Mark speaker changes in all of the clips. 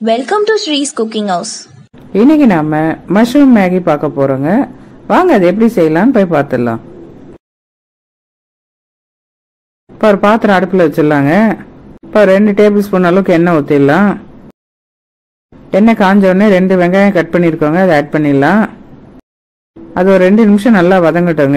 Speaker 1: welcome to Sree's cooking house
Speaker 2: இன்னைக்கு நாம mushroom Maggi பார்க்க போறோங்க வாங்க அது எப்படி செய்யலாம்னு போய் பார்த்துடலாம் இப்போ ஒரு பாத்திரம் அடுப்பில் வச்சிடலாங்க இப்போ ரெண்டு டேபிள் ஸ்பூன் அளவுக்கு எண்ணெய் ஊற்றிடலாம் எண்ணெய் காஞ்ச உடனே ரெண்டு வெங்காயம் கட் பண்ணியிருக்கோங்க அதை ஆட் பண்ணிடலாம் அது ஒரு ரெண்டு நிமிஷம் நல்லா வதங்கட்டுங்க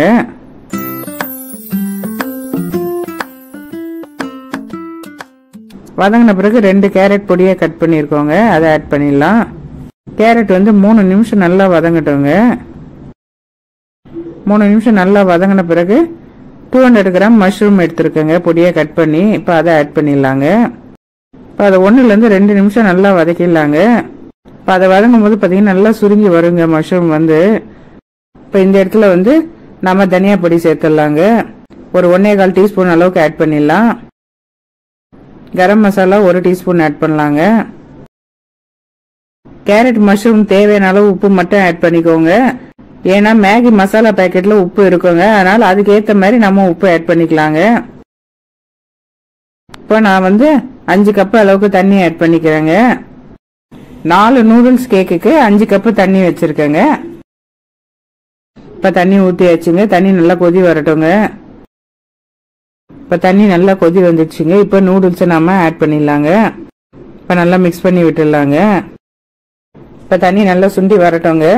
Speaker 2: வதங்கின பிறகு ரெண்டு கேரட் பொடியை கட் பண்ணியிருக்கோங்க அதை ஆட் பண்ணிடலாம் கேரட் வந்து மூணு நிமிஷம் நல்லா வதங்கட்டுங்க மூணு நிமிஷம் நல்லா வதங்கின பிறகு டூ ஹண்ட்ரட் கிராம் மஷ்ரூம் எடுத்துருக்கேங்க பொடியை கட் பண்ணி இப்போ அதை ஆட் பண்ணிடலாங்க இப்போ அதை ஒன்றுலேருந்து ரெண்டு நிமிஷம் நல்லா வதக்கிடலாங்க இப்போ அதை வதங்கும் போது பார்த்தீங்கன்னா நல்லா சுருங்கி வருங்க மஷ்ரூம் வந்து இப்போ இந்த இடத்துல வந்து நம்ம தனியா பொடி சேர்த்துடலாங்க ஒரு ஒன்னே கால் டீஸ்பூன் அளவுக்கு ஆட் பண்ணிடலாம் கரம் மசாலா ஒரு டீஸ்பூன் ஆட் பண்ணலாங்க கேரட் மஷ்ரூம் தேவையான அளவு உப்பு மட்டும் ஆட் பண்ணிக்கோங்க ஏன்னா மேகி மசாலா பேக்கெட்ல உப்பு இருக்குங்க அதனால அதுக்கு ஏத்த மாதிரி நம்ம உப்பு ஆட் பண்ணிக்கலாங்க இப்போ நான் வந்து அஞ்சு கப் அளவுக்கு தண்ணி ஆட் பண்ணிக்கிறேங்க நாலு நூடுல்ஸ் கேக்குக்கு அஞ்சு கப்பு தண்ணி வச்சிருக்கேங்க இப்போ தண்ணி ஊற்றி வச்சுங்க தண்ணி நல்லா கொதி வரட்டுங்க இப்போ தண்ணி நல்லா கொதி வந்துடுச்சுங்க இப்போ நூடுல்ஸை நம்ம ஆட் பண்ணிடலாங்க இப்போ நல்லா மிக்ஸ் பண்ணி விட்டுடலாங்க இப்போ தண்ணி நல்லா சுண்டி வரட்டுங்க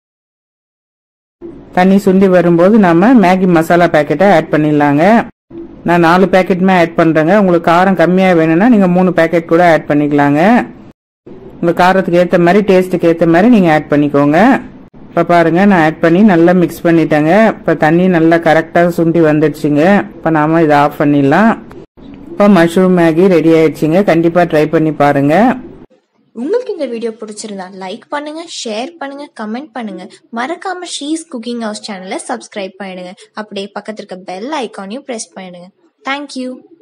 Speaker 2: தண்ணி சுண்டி வரும்போது நம்ம மேகி மசாலா பேக்கெட்டை ஆட் பண்ணிடலாங்க நான் நாலு பேக்கெட்டுமே ஆட் பண்ணுறேங்க உங்களுக்கு காரம் கம்மியாக வேணும்னா நீங்கள் மூணு பேக்கெட் கூட ஆட் பண்ணிக்கலாங்க உங்கள் காரத்துக்கு ஏற்ற மாதிரி டேஸ்ட்டுக்கு ஏற்ற மாதிரி நீங்கள் ஆட் பண்ணிக்கோங்க இப்போ பாருங்க நான் ஆட் பண்ணி நல்லா மிக்ஸ் பண்ணிட்டேங்க இப்போ தண்ணி நல்லா கரெக்டாக சுண்டி வந்துடுச்சுங்க இப்போ நாம இதை ஆஃப் பண்ணிடலாம் இப்போ மஷ்ரூம் மேகி ரெடி ஆயிடுச்சுங்க கண்டிப்பாக ட்ரை பண்ணி பாருங்க
Speaker 1: உங்களுக்கு இந்த வீடியோ பிடிச்சிருந்தா லைக் பண்ணுங்க ஷேர் பண்ணுங்க கமெண்ட் பண்ணுங்க மறக்காம ஸ்ரீஸ் குக்கிங் ஹவுஸ் சேனலை சப்ஸ்கிரைப் பண்ணிடுங்க அப்படியே பக்கத்துல இருக்க பெல் ஐக்கானையும் பிரஸ் பண்ணிடுங்க தேங்க்யூ